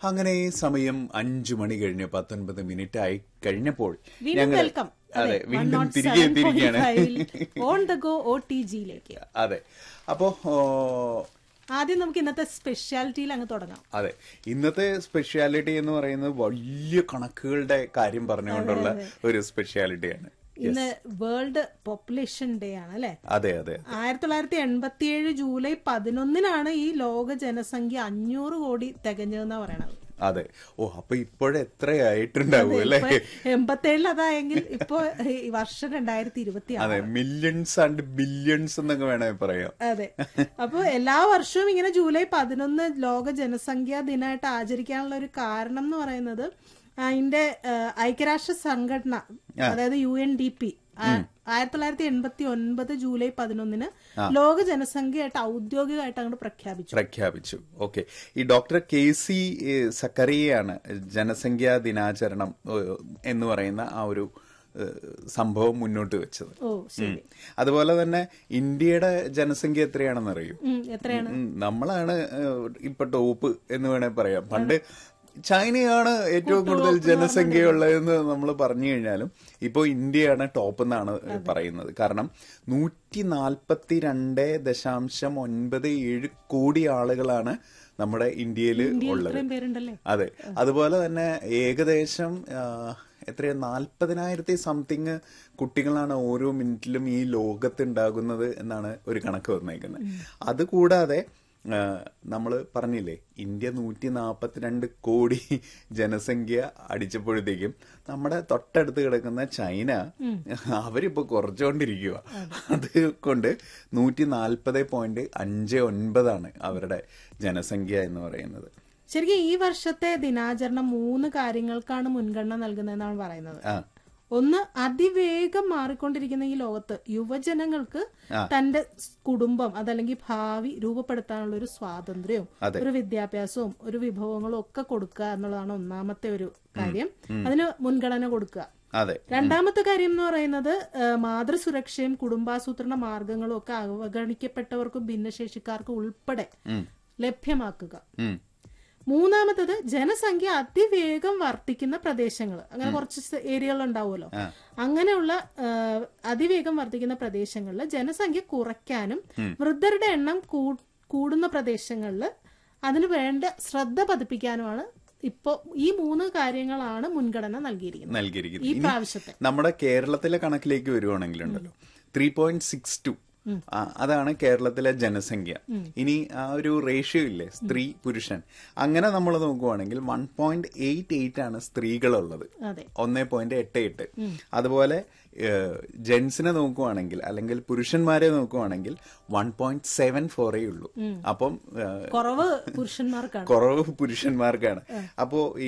അങ്ങനെ സമയം അഞ്ചു മണി കഴിഞ്ഞ് പത്തൊൻപത് മിനിറ്റ് ആയി കഴിഞ്ഞപ്പോൾ വീണ്ടും ഞങ്ങൾ വെൽക്കം അതെ വീണ്ടും തിരികെ എത്തിയിരിക്കുകയാണ് on the go O T ജിയിലേക്ക് അതെ അപ്പോ ഓ, ആദ്യം നമുക്ക് ഇന്നത്തെ സ്പെഷ്യാലിറ്റിയിൽ അങ്ങ് തുടങ്ങാം അതെ ഇന്നത്തെ സ്പെഷ്യാലിറ്റി എന്ന് പറയുന്നത് വലിയ കണക്കുകളുടെ കാര്യം പറഞ്ഞുകൊണ്ടുള്ള ഒരു സ്പെഷ്യാലിറ്റിയാണ് ഇന്ന് വേൾഡ് പോപ്പുലേഷൻ ഡേ ആണ് അല്ലെ അതെ അതെ ആയിരത്തി തൊള്ളായിരത്തി എൺപത്തി ഏഴ് ജൂലൈ പതിനൊന്നിനാണ് ഈ ലോക ജനസംഖ്യ അഞ്ഞൂറ് കോടി തികഞ്ഞതെന്നാ പറയണത് അതെ ഓ അപ്പൊ ഇപ്പോഴെത്രയായിട്ടുണ്ടാവും അല്ലേ എൺപത്തേഴിൽ അതായെങ്കിൽ ഇപ്പൊ ഈ വർഷം രണ്ടായിരത്തി ഇരുപത്തി അതെ മില്യൺസ് ആൻഡ് ബില്യൺസ് എന്നൊക്കെ വേണമെങ്കിൽ പറയാം അതെ അപ്പൊ എല്ലാ വർഷവും ഇങ്ങനെ ജൂലൈ പതിനൊന്ന് ലോക ജനസംഖ്യാ ദിനമായിട്ട് ആചരിക്കാനുള്ള ഒരു കാരണം എന്ന് പറയുന്നത് അതിന്റെ ആ, ഐക്യരാഷ്ട്ര സംഘടന അതായത് യു എൻ ഡി പി ആയിരത്തി തൊള്ളായിരത്തി എൺപത്തി ഒൻപത് ജൂലൈ പതിനൊന്നിന് ലോക ജനസംഖ്യയായിട്ട് ഔദ്യോഗികമായിട്ട് അങ്ങോട്ട് പ്രഖ്യാപിച്ചു പ്രഖ്യാപിച്ചു ഓക്കെ ഈ ഡോക്ടർ കെ സി ഏഹ്, സക്കറിയയാണ് ജനസംഖ്യാ ദിനാചരണം ഏഹ്, എന്ന് പറയുന്ന ആ ഒരു ഏഹ്, സംഭവം മുന്നോട്ട് വെച്ചത് ഓ ശരി ഉം. അതുപോലെ തന്നെ ഇന്ത്യയുടെ ജനസംഖ്യ എത്രയാണെന്ന് അറിയൂ ഉം, എത്രയാണ് ഉം, നമ്മളാണ് ഏഹ്, ഇപ്പൊ ടോപ്പ് എന്ന് വേണേൽ പറയാം പണ്ട് ചൈനയാണ് ഏറ്റവും കൂടുതൽ ജനസംഖ്യയുള്ളതെന്ന് നമ്മൾ പറഞ്ഞു കഴിഞ്ഞാലും ഇപ്പോൾ ഇന്ത്യയാണ് ടോപ്പ് എന്നാണ് പറയുന്നത് കാരണം നൂറ്റി നാൽപ്പത്തി രണ്ട് ദശാംശം ഒൻപത് ഏഴ് കോടി ആളുകളാണ് നമ്മുടെ ഇന്ത്യയിൽ ഉള്ളത് ഇത്രയും പേരുണ്ടല്ലേ അതെ അതുപോലെ തന്നെ ഏകദേശം ആ, എത്രയാ നാൽപ്പതിനായിരത്തി സംതിങ് കുട്ടികളാണ് ഓരോ മിനിറ്റിലും ഈ ലോകത്ത് ഉണ്ടാകുന്നത് എന്നാണ് ഒരു കണക്ക് വന്നേക്കുന്നത് അതുകൂടാതെ നമ്മൾ പറഞ്ഞില്ലേ ഇന്ത്യ നൂറ്റി നാൽപ്പത്തിരണ്ട് കോടി ജനസംഖ്യ അടിച്ചപ്പോഴത്തേക്കും നമ്മുടെ തൊട്ടടുത്ത് കിടക്കുന്ന ചൈന അവരിപ്പോ കുറച്ചുകൊണ്ടിരിക്കുക അതുകൊണ്ട് നൂറ്റി നാൽപ്പത് പോയിന്റ് അഞ്ച് ഒൻപതാണ് അവരുടെ ജനസംഖ്യ എന്ന് പറയുന്നത് ശരിക്കും ഈ വർഷത്തെ ദിനാചരണം മൂന്ന് കാര്യങ്ങൾക്കാണ് മുൻഗണന നൽകുന്നതെന്നാണ് പറയുന്നത് ആ ഒന്ന് അതിവേഗം മാറിക്കൊണ്ടിരിക്കുന്ന ഈ ലോകത്ത് യുവജനങ്ങൾക്ക് തന്റെ സ് കുടുംബം അതല്ലെങ്കിൽ ഭാവി രൂപപ്പെടുത്താനുള്ള ഒരു സ്വാതന്ത്ര്യവും ഒരു വിദ്യാഭ്യാസവും ഒരു വിഭവങ്ങളും ഒക്കെ കൊടുക്കുക എന്നുള്ളതാണ് ഒന്നാമത്തെ ഒരു കാര്യം അതിന് മുൻഗണന കൊടുക്കുക അതെ രണ്ടാമത്തെ കാര്യം എന്ന് പറയുന്നത് ആ, മാതൃസുരക്ഷയും കുടുംബാസൂത്രണ മാർഗങ്ങളും ഒക്കെ അവഗണിക്കപ്പെട്ടവർക്കും ഭിന്നശേഷിക്കാർക്കും ഉൾപ്പെടെ ലഭ്യമാക്കുക ഉം. മൂന്നാമത്തത് ജനസംഖ്യ അതിവേഗം വർദ്ധിക്കുന്ന പ്രദേശങ്ങൾ അങ്ങനെ കുറച്ച് സ് ഏരിയകൾ ഉണ്ടാവുമല്ലോ അങ്ങനെയുള്ള ആ, അതിവേഗം വർദ്ധിക്കുന്ന പ്രദേശങ്ങളിൽ ജനസംഖ്യ കുറയ്ക്കാനും വൃദ്ധരുടെ എണ്ണം കൂ- കൂടുന്ന പ്രദേശങ്ങളിൽ അതിന് വേണ്ട ശ്രദ്ധ പതിപ്പിക്കാനുമാണ് ഇപ്പോ ഈ മൂന്ന് കാര്യങ്ങളാണ് മുൻഗണന നൽകിയിരിക്കുന്നത് നൽകിയിരിക്കുന്നത് ഈ ഇനി പ്രാവശ്യത്തെ നമ്മുടെ കേരളത്തിലെ കണക്കിലേക്ക് വരുവാണെങ്കിലുണ്ടല്ലോ ത്രീ പോയിന്റ് സിക്സ് ടു അതാണ് കേരളത്തിലെ ജനസംഖ്യ ഇനി ആ ഒരു റേഷ്യോ ഇല്ലേ സ്ത്രീ പുരുഷൻ അങ്ങനെ നമ്മൾ നോക്കുവാണെങ്കിൽ വൺ പോയിന്റ് എയ്റ്റ് എയ്റ്റ് ആണ് സ്ത്രീകളുള്ളത് അതെ ഒന്നേ പോയിന്റ് എട്ട് എട്ട് അതുപോലെ ജെൻസിനെ നോക്കുവാണെങ്കിൽ അല്ലെങ്കിൽ പുരുഷന്മാരെ നോക്കുവാണെങ്കിൽ വൺ പോയിന്റ് സെവൻ ഫോറേ ഉള്ളൂ അപ്പം ഏഹ്, കുറവ് പുരുഷന്മാർക്കാണ് കുറവ് പുരുഷന്മാർക്കാണ് അപ്പോ